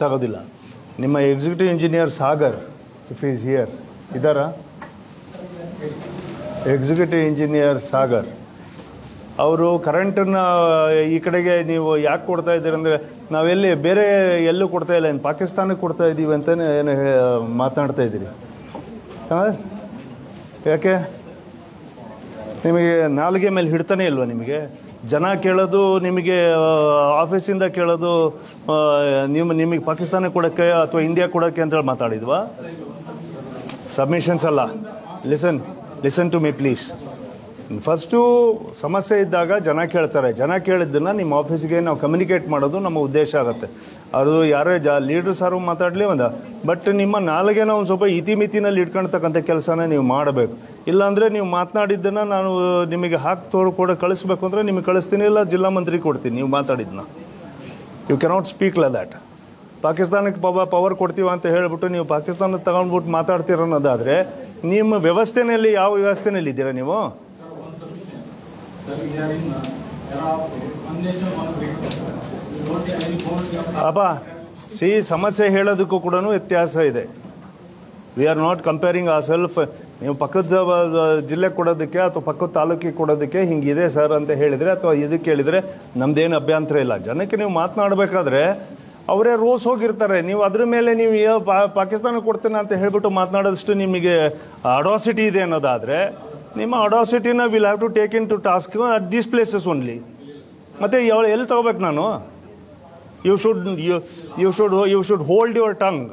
ಗೊತ್ತಾಗೋದಿಲ್ಲ ನಿಮ್ಮ executive engineer Sagar if is here ಇದ್ದಾರಾ ಎಕ್ಸಿಕ್ಯೂಟಿವ್ ಇಂಜಿನಿಯರ್ ಸಾಗರ್ ಅವರು ಕರೆಂಟನ್ನು ಈ ಕಡೆಗೆ ನೀವು ಯಾಕೆ ಕೊಡ್ತಾ ಇದ್ದೀರಿ ಅಂದರೆ ನಾವೆಲ್ಲಿ ಬೇರೆ ಎಲ್ಲೂ ಕೊಡ್ತಾ ಇಲ್ಲ ಏನು ಪಾಕಿಸ್ತಾನಕ್ಕೆ ಕೊಡ್ತಾ ಇದ್ದೀವಿ ಅಂತಲೇ ಏನು ಹೇ- ಮಾತನಾಡ್ತಾ ಇದ್ದೀರಿ ಹಾಂ ಯಾಕೆ ನಿಮಗೆ ನಾಲಿಗೆ ಮೇಲೆ ಹಿಡ್ತಾನೆ ಇಲ್ವಾ ನಿಮಗೆ ಜನ ಕೇಳೋದು ನಿಮಗೆ ಆ, ಆಫೀಸಿಂದ ಕೇಳೋದು ಆ, ನಿಮ್ಮ ನಿಮಗೆ ಪಾಕಿಸ್ತಾನ ಕೊಡೋಕ್ಕೆ ಅಥವಾ ಇಂಡಿಯಾ ಕೊಡೋಕ್ಕೆ ಅಂತೇಳಿ ಮಾತಾಡಿದ್ವಾ ಸಬ್ಮಿಷನ್ಸ್ ಅಲ್ಲ listen listen to me please first ಸಮಸ್ಯೆ ಇದ್ದಾಗ ಜನ ಕೇಳ್ತಾರೆ ಜನ ಕೇಳಿದ್ದನ್ನು ನಿಮ್ಮ ಆಫೀಸಿಗೆ ನಾವು ಕಮ್ಯುನಿಕೇಟ್ ಮಾಡೋದು ನಮ್ಮ ಉದ್ದೇಶ ಆಗುತ್ತೆ ಅದು ಯಾರೇ ಜಾ ಲೀಡ್ರ್ ಸಾರು ಮಾತಾಡಲಿ ಒಂದು ಬಟ್ ನಿಮ್ಮ ನಾಲಿಗೆನ ಒಂದು ಸ್ವಲ್ಪ ಇತಿಮಿತಿನಲ್ಲಿ ಇಟ್ಕೊಳ್ತಕ್ಕಂಥ ಕೆಲಸನ ನೀವು ಮಾಡಬೇಕು ಇಲ್ಲಾಂದರೆ ನೀವು ಮಾತನಾಡಿದ್ದನ್ನು ನಾನು ನಿಮಗೆ ಹಾಕಿ ತೋರು ಕೂಡ ಕಳಿಸ್ಬೇಕು ಅಂದರೆ ನಿಮಗೆ ಕಳಿಸ್ತೀನಿ ಇಲ್ಲ ಜಿಲ್ಲಾ ಮಂತ್ರಿ ಕೊಡ್ತೀನಿ ನೀವು ಮಾತಾಡಿದ್ದನ್ನ ಯು ಕೆನಾಟ್ ಸ್ಪೀಕ್ ಲ ದ್ಯಾಟ್ ಪಾಕಿಸ್ತಾನಕ್ಕೆ ಪವ ಪವರ್ ಕೊಡ್ತೀವ ಅಂತ ಹೇಳ್ಬಿಟ್ಟು ನೀವು ಪಾಕಿಸ್ತಾನ ತಗೊಂಡ್ಬಿಟ್ಟು ಮಾತಾಡ್ತೀರ ಅನ್ನೋದಾದರೆ ನಿಮ್ಮ ವ್ಯವಸ್ಥೆನಲ್ಲಿ ಯಾವ ವ್ಯವಸ್ಥೆನಲ್ಲಿ ಇದ್ದೀರಾ ನೀವು Sir, we are in uh, era of one nation, one grid. We don't have any bounds. ಅಪ್ಪ ಸಿ ಸಮಸ್ಯೆ ಹೇಳೋದಕ್ಕೂ ಕೂಡ ವ್ಯತ್ಯಾಸ ಇದೆ ವಿ ಆರ್ ನಾಟ್ ಕಂಪೇರಿಂಗ್ ಆ ಸೆಲ್ಫ್ ನೀವು ಪಕ್ಕದ ಬ- ಜಿಲ್ಲೆಗೆ ಕೊಡೋದಕ್ಕೆ ಅಥವಾ ಪಕ್ಕದ ತಾಲೂಕಿಗೆ ಕೊಡೋದಕ್ಕೆ ಹಿಂಗಿದೆ ಸರ್ ಅಂತ ಹೇಳಿದರೆ ಅಥವಾ ಇದಕ್ಕೆ ಹೇಳಿದರೆ ನಮ್ದೇನು ಅಭ್ಯಂತರ ಇಲ್ಲ ಜನಕ್ಕೆ ನೀವು ಮಾತನಾಡಬೇಕಾದ್ರೆ ಅವರೇ ರೋಸ್ ಹೋಗಿರ್ತಾರೆ ನೀವು ಅದ್ರ ಮೇಲೆ ನೀವು ಯಾವ ಪಾ- ಪಾಕಿಸ್ತಾನ ಕೊಡ್ತೇನೆ ಅಂತ ಹೇಳ್ಬಿಟ್ಟು ಮಾತನಾಡೋದಷ್ಟು ನಿಮಗೆ ಅಡಾಸಿಟಿ ಇದೆ ಅನ್ನೋದಾದರೆ ನಿಮ್ಮ ಅಡಾಸಿಟಿನ will have to take in to task at these places only ಮತ್ತು ಯಾವ ಎಲ್ಲಿ ತಗೋಬೇಕು ನಾನು you should you you should you should hold your tongue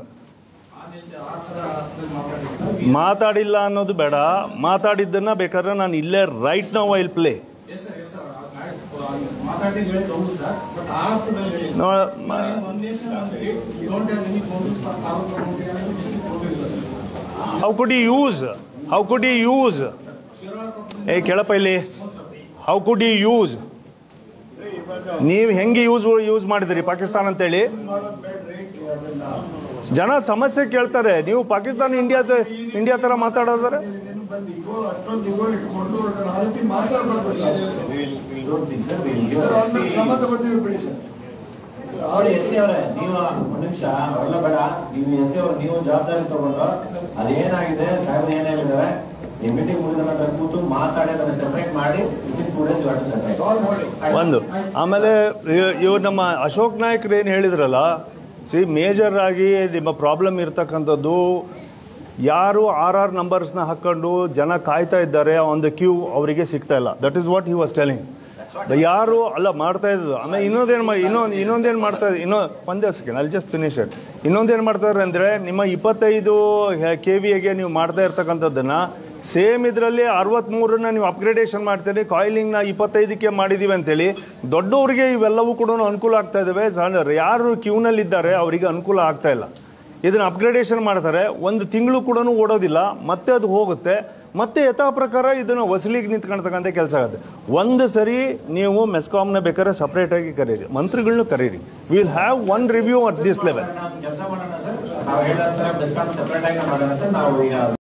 ಮಾತಾಡಿಲ್ಲ ಅನ್ನೋದು ಬೇಡ ಮಾತಾಡಿದ್ದನ್ನ ಬೇಕಾದ್ರೆ ನಾನು ಇಲ್ಲೇ ರೈಟ್ ನಾವು I'll play Yes, sir, yes, sir. ಮಾತಾಡಿ ಹೇಳಿದ್ದು ಹೌದು ಸರ್ ಬಟ್ ಆ ಅರ್ಥದಲ್ಲಿ ಹೇಳಿ no one nation one grid we don't have any boundaries for taluk district boundary ಇಲ್ಲ sir how could you use how could you use ಏ ಕೇಳಪ್ಪ ಇಲ್ಲಿ ಹೌ ಕುಡ್ ಯು ಯೂಸ್ ನೀವು ಹೆಂಗೆ ಯೂಸ್ ಯೂಸ್ ಮಾಡಿದಿರಿ ಪಾಕಿಸ್ತಾನ ಅಂತೇಳಿ ಜನ ಸಮಸ್ಯೆ ಕೇಳ್ತಾರೆ ನೀವು ಪಾಕಿಸ್ತಾನ ಇಂಡಿಯಾ ಇಂಡಿಯಾ ಥರ ಮಾತಾಡೋದಾರೆ ಅಷ್ಟೊಂದು ಇಗೋ ಇಟ್ಕೊಂಡು ಆ ರೀತಿ ಮಾತಾಡ್ಬಾರ್ದು sir. We don't think, sir. We'll give sir, ಅವ್ರನ್ನ SC. ಕ್ರಮ ತಗೋತೀವಿ ಬಿಡಿ ಸರ್ ನೋಡಿ ಎಸ್ ಸಿ ಅವರೇ ನೀವು ಒಂದ್ ನಿಮಿಷ ಅವೆಲ್ಲ ಬೇಡ ನೀವು ಎಸ್ ಸಿ ಅವ್ರು ನೀವು ಜವಾಬ್ದಾರಿ ತಗೊಂಡು ಅದೇನಾಗಿದೆ ಸಾಹೇಬ್ ಏನ್ ಹೇಳಿದಾರೆ ಈ ಮೀಟಿಂಗ್ ಮುಗಿದ ನಂತರ ಕೂತು ಮಾತಾಡಿ ಅದನ್ನ ಸೆಪರೇಟ್ ಮಾಡಿ within two days water separate solve ಮಾಡಿ ಒಂದು ಆಮೇಲೆ ಇವ್ರು ನಮ್ಮ ಅಶೋಕ್ ನಾಯ್ಕರು ಏನು ಹೇಳಿದ್ರಲ್ಲ ಸಿ ಮೇಜರ್ ಆಗಿ ನಿಮ್ಮ ಪ್ರಾಬ್ಲಮ್ ಇರ್ತಕ್ಕಂಥದ್ದು ಯಾರು ಆರ್ ಆರ್ ನಂಬರ್ಸ್ನ ಹಾಕ್ಕೊಂಡು ಜನ ಕಾಯ್ತಾ ಇದ್ದಾರೆ ಆನ್ ದ ಕ್ಯೂ ಅವರಿಗೆ ಸಿಗ್ತಾ ಇಲ್ಲ that is what he was telling ಯಾರು ಅಲ್ಲ ಮಾಡ್ತಾ ಇದ್ದು ಆಮೇಲೆ ಇನ್ನೊಂದೇನು ಮಾಡಿ ಇನ್ನೊಂದು ಇನ್ನೊಂದೇನು ಮಾಡ್ತಾ ಇದ್ದು ಇನ್ನೊ ಒಂದೇ ಸೆಕೆಂಡ್ ಅಲ್ಲಿ ಜಸ್ಟ್ ಫಿನಿಶ್ ಇಟ್ ಇನ್ನೊಂದೇನು ಮಾಡ್ತಾರೆ ಅಂದರೆ ನಿಮ್ಮ ಇಪ್ಪತ್ತೈದು ಕೆ ವಿಗೆ ನೀವು ಮಾಡ್ತಾ ಇರ್ತಕ್ಕಂಥದ್ದನ್ನು ಸೇಮ್ ಇದರಲ್ಲಿ ಅರವತ್ತ್ಮೂರನ್ನ ನೀವು ಅಪ್ಗ್ರೇಡೇಷನ್ ಮಾಡ್ತೀರಿ ಕಾಯಿಲಿಂಗ್ನ ಇಪ್ಪತ್ತೈದಕ್ಕೆ ಮಾಡಿದ್ದೀವಿ ಅಂತೇಳಿ ದೊಡ್ಡವರಿಗೆ ಇವೆಲ್ಲವೂ ಕೂಡ ಅನುಕೂಲ ಆಗ್ತಾ ಇದ್ದಾವೆ ಸಣ್ಣ ಯಾರು ಕ್ಯೂನಲ್ಲಿದ್ದಾರೆ ಅವರಿಗೆ ಅನುಕೂಲ ಆಗ್ತಾ ಇಲ್ಲ ಇದನ್ನು ಅಪ್ಗ್ರೇಡೇಷನ್ ಮಾಡ್ತಾರೆ ಒಂದು ತಿಂಗಳು ಕೂಡ ಓಡೋದಿಲ್ಲ ಮತ್ತೆ ಅದು ಹೋಗುತ್ತೆ ಮತ್ತೆ ಯಥಾ ಪ್ರಕಾರ ಇದನ್ನು ವಸೂಲಿಗೆ ನಿಂತ್ಕೊಳ್ತಕ್ಕಂಥ ಕೆಲಸ ಆಗುತ್ತೆ ಒಂದು ಸರಿ ನೀವು ಮೆಸ್ಕಾಮ್ನ ಬೇಕಾದ್ರೆ ಸಪ್ರೇಟಾಗಿ ಕರೀರಿ ಮಂತ್ರಿಗಳನ್ನೂ ಕರೀರಿ will have one review at this level ಕೆಲಸ ಮಾಡೋಣ ಸರ್ ನಾವು ಹೇಳಿದ ಡಿಸ್ಕೌಂಟ್ ಸೆಪರೇಟ್ ಆಗಿ ಮಾಡೋಣ ಸರ್ ನಾವು ಈಗ